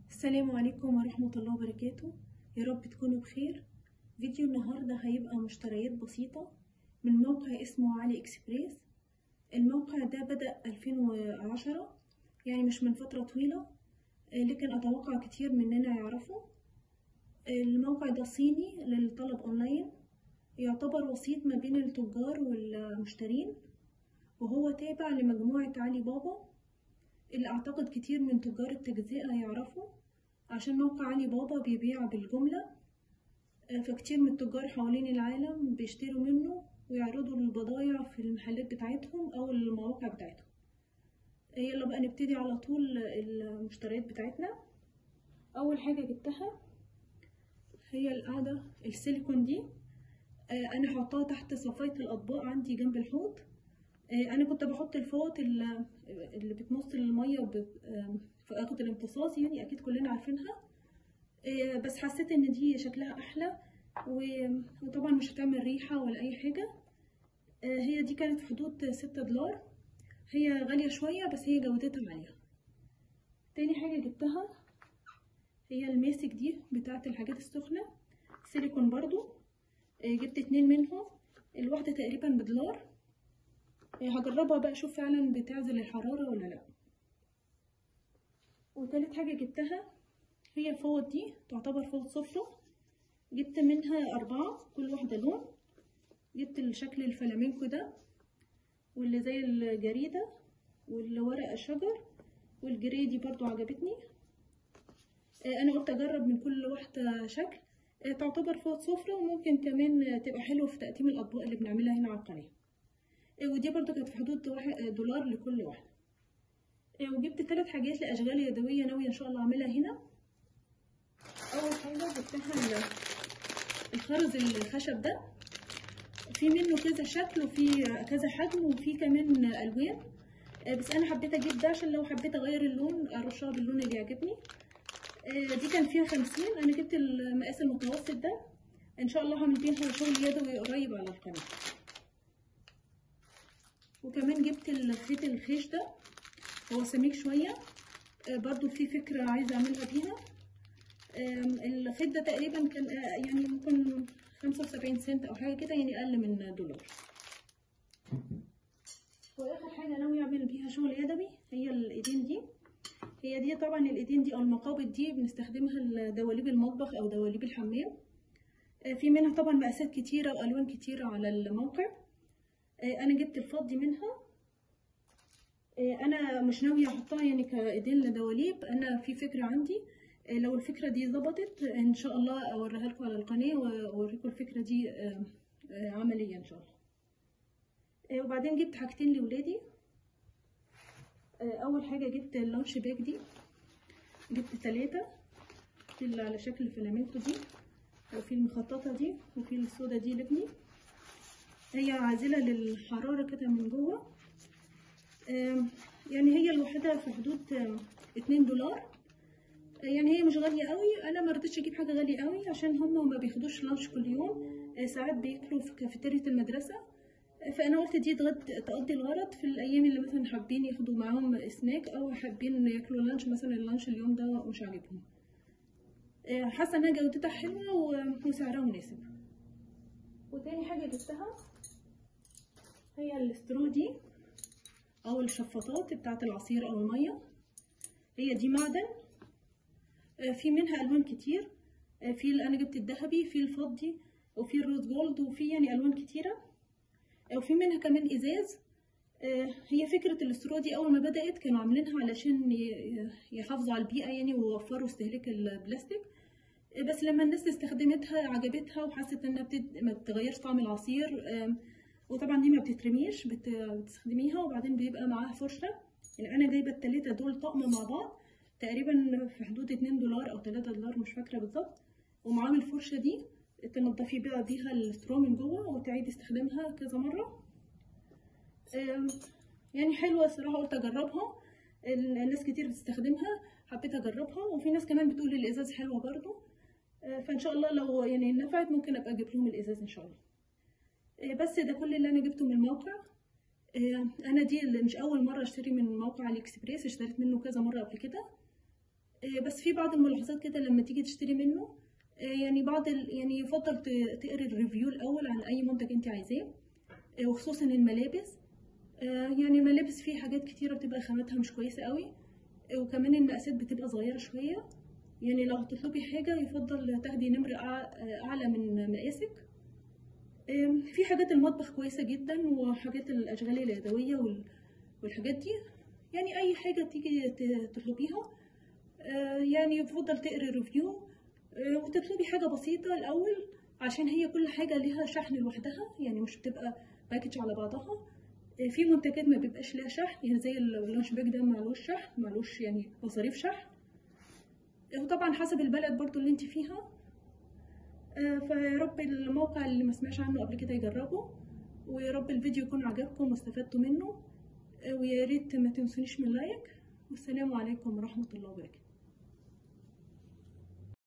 السلام عليكم ورحمة الله وبركاته يا رب تكونوا بخير فيديو النهاردة هيبقى مشتريات بسيطة من موقع اسمه علي اكسبريس الموقع ده بدأ 2010 يعني مش من فترة طويلة لكن أتوقع كتير مننا يعرفوا الموقع ده صيني للطلب أونلاين يعتبر وسيط ما بين التجار والمشترين وهو تابع لمجموعة علي بابا اللي أعتقد كتير من تجار التجزئة يعرفوا عشان موقع علي بابا بيبيع بالجملة فكتير من التجار حوالين العالم بيشتروا منه ويعرضوا البضايع في المحلات بتاعتهم أو المواقع بتاعتهم يلا بقى نبتدي على طول المشتريات بتاعتنا أول حاجة جبتها هي القاعدة السيليكون دي أنا هحطها تحت صفاية الأطباق عندي جنب الحوض انا كنت بحط الفوط اللي بتمص الميه في اخد الامتصاص يعني اكيد كلنا عارفينها بس حسيت ان دي شكلها احلى وطبعا مش هتعمل ريحه ولا اي حاجه هي دي كانت في حدود ستة دولار هي غاليه شويه بس هي جودتها عاليه تاني حاجه جبتها هي الماسك دي بتاعه الحاجات السخنه سيليكون برضو جبت اتنين منهم الواحده تقريبا بدولار هجربها بقى اشوف فعلا بتعزل الحرارة ولا لا وتالت حاجة جبتها هي الفوط دي تعتبر فوط صفرة جبت منها أربعة كل واحدة لون جبت الشكل الفلامينكو ده واللي زي الجريدة واللي ورق الشجر والجري دي برضو عجبتني انا قلت اجرب من كل واحدة شكل تعتبر فوط صفرة وممكن كمان تبقى حلوة في تقديم الاطباق اللي بنعملها هنا على القناه ودي برضو كانت في حدود دولار لكل واحدة وجبت ثلاث حاجات لأشغال يدوية ناوية إن شاء الله أعملها هنا أول حاجة جبتها الخرز الخشب ده في منه كذا شكل وفي كذا حجم وفي كمان ألوان بس أنا حبيت أجيب ده عشان لو حبيت أغير اللون أرشها باللون اللي يعجبني دي كان فيها خمسين أنا جبت المقاس المتوسط ده إن شاء الله هعمل بيها شغل يدوي قريب على القناة وكمان جبت الخيط الخيش ده هو سميك شوية برضو في فكرة عايزة اعملها بيها الخيط ده تقريبا كان يعني ممكن خمسة وسبعين سنت او حاجة كده يعني اقل من دولار واخر حاجة ناوية اعمل بيها شغل يدوي هي الايدين دي هي دي طبعا الايدين دي او المقابض دي بنستخدمها لدواليب المطبخ او دواليب الحمام في منها طبعا مقاسات كتيرة والوان كتيرة على الموقع انا جبت الفضي منها انا مش ناويه احطها يعني كايدين لدواليب انا في فكره عندي لو الفكره دي ظبطت ان شاء الله اوريها لكم على القناه واوريكم الفكره دي عمليه ان شاء الله وبعدين جبت حاجتين لولادي اول حاجه جبت اللانش باك دي جبت ثلاثة في اللي على شكل الفلامينكو دي وفي المخططه دي وفي السودا دي لابني هي عازلة للحرارة كده من جوه يعني هي الوحدة في حدود اتنين دولار يعني هي مش غالية قوي انا ما رضيتش اجيب حاجة غالية قوي عشان هما ما بياخدوش لانش كل يوم ساعات بياكلوا في كافيتيريا المدرسة فانا قلت دي تقضي الغرض في الايام اللي مثلا حابين ياخدوا معاهم سناك او حابين ياكلوا لانش مثلا اللانش اليوم ده مش عاجبهم حاسة انها جودتها حلوة وسعرها مناسب وتاني حاجة جبتها هي الاسترو دي او الشفاطات بتاعه العصير او الميه هي دي معدن في منها الوان كتير في اللي انا جبت الذهبي في الفضي وفي الروز جولد وفي يعني الوان كتيره وفي منها كمان ازاز هي فكره الاسترو دي اول ما بدات كانوا عاملينها علشان يحافظوا على البيئه يعني ويوفروا استهلاك البلاستيك بس لما الناس استخدمتها عجبتها وحست انها بتد... ما بتغيرش طعم العصير وطبعا دي ما بتترميش بت... بتستخدميها وبعدين بيبقى معاها فرشه يعني انا جايبه التلاته دول طقم مع بعض تقريبا في حدود اتنين دولار او تلاته دولار مش فاكره بالظبط ومعاهم الفرشه دي تنضفي بقى بيها الاسترو من جوه وتعيدي استخدامها كذا مره يعني حلوه الصراحه قلت اجربها الناس كتير بتستخدمها حبيت اجربها وفي ناس كمان بتقول الازاز حلوه برضو فان شاء الله لو يعني نفعت ممكن ابقى اجيب لهم الازاز ان شاء الله بس ده كل اللي انا جبته من الموقع انا دي اللي مش اول مره اشتري من موقع علي اكسبريس اشتريت منه كذا مره قبل كده آه، بس في بعض الملاحظات كده لما تيجي تشتري منه آه، يعني بعض ال... يعني يفضل ت- تقري الريفيو الاول عن اي منتج انت عايزاه آه، وخصوصا الملابس آه، يعني الملابس فيه حاجات كتيره بتبقى خاماتها مش كويسه قوي آه، وكمان المقاسات بتبقى صغيره شويه يعني لو هتطلبي حاجه يفضل تاخدي نمر أع- آه، اعلى من مقاسك آم، في حاجات المطبخ كويسه جدا وحاجات الاشغال اليدويه وال- والحاجات دي يعني اي حاجه تيجي ت- تطلبيها آه، يعني يفضل تقري ريفيو آه، وتطلبي حاجة بسيطة الأول عشان هي كل حاجة ليها شحن لوحدها يعني مش بتبقى باكج على بعضها آه، في منتجات ما بيبقاش ليها شحن يعني زي اللانش باك ده معلوش شحن معلوش يعني مصاريف شحن آه، وطبعا حسب البلد برضو اللي انت فيها آه، فيا رب الموقع اللي ما سمعش عنه قبل كده يجربه ويا رب الفيديو يكون عجبكم واستفدتوا منه آه، ويا ريت ما تنسونيش من لايك والسلام عليكم ورحمة الله وبركاته